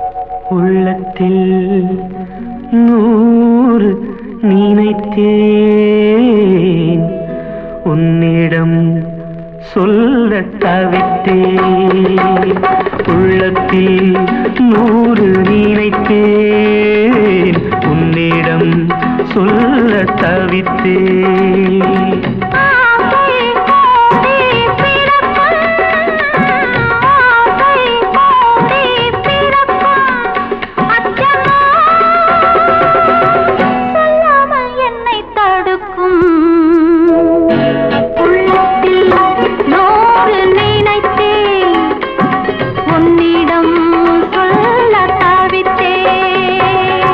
உள்ளத்தில் நூறு நினைத்தேன் உன்னிடம் சொல்ல தவித்தேன் உள்ளத்தில் நூறு நினைத்தேன் உன்னிடம் சொல்ல தவித்தேன் ஆசை கோடி பிறக்கும் ஆசை கோடி பிறக்கும் அச்சமோ சொல்லாமல் என்னை தடுக்கும் உள்ளத்தில் நூறு நினைத்தேன் உன்னிடம் சொல்ல தவித்தேன்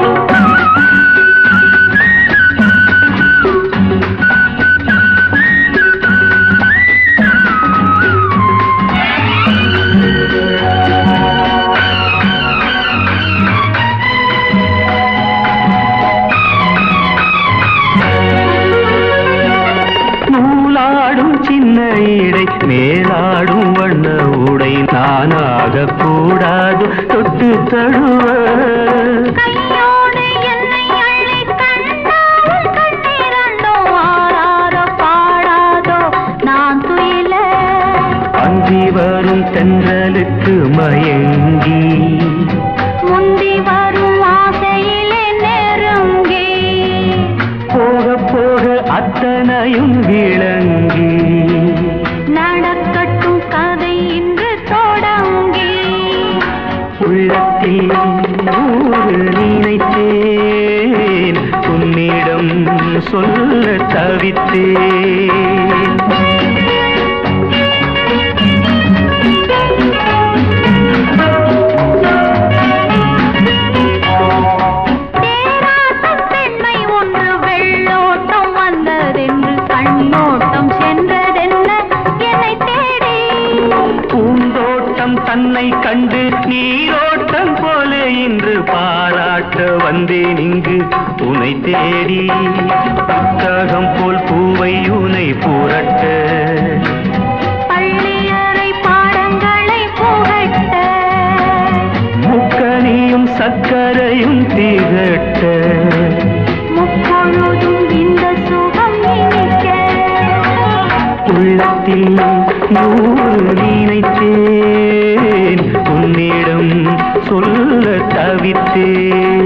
நூலாடும் சின்ன இடை மேலாடும் வண்ண உடை நானாக கூடாது தொட்டு தழுவ கையோடு என்னை அள்ளி கண்டால் கண்ணீரண்டோ ஆராரோ பாடாதோ நான் துயில அந்தி வரும் தென்றலுக்கு மயங்கி முந்தி வரும் ஆசையிலே நெருங்கி போக போக அத்தனையும் விளங்கி நடக்கட்டும் கதை இன்று தொடங்கி உள்ளத்தில் நூறு நினைத்தேன் உன்னிடம் சொல்ல தவித்தேன் தேராட்டம் பெண்மை ஒன்று வெள்ளோட்டம் வந்ததென்று கண்ணோட்டம் சென்றதென்ன என்னை தேடி பூந்தோட்டம் தன்னை கண்டு நீரோட்டம் போல இன்று பாராட்ட வந்தேன் இங்கு உனை தேடி புத்தகம் போல் பூவை உனை புரட்ட பள்ளியறை பாடங்களை புகட்ட முக்கனியும் சக்கரையும் திகட்ட முப்பொழுதும் இந்த சுகம் இனிக்க உள்ளத்தில் நூறு நினைத்தேன் உன்னிடம் சொல்ல தவித்தேன்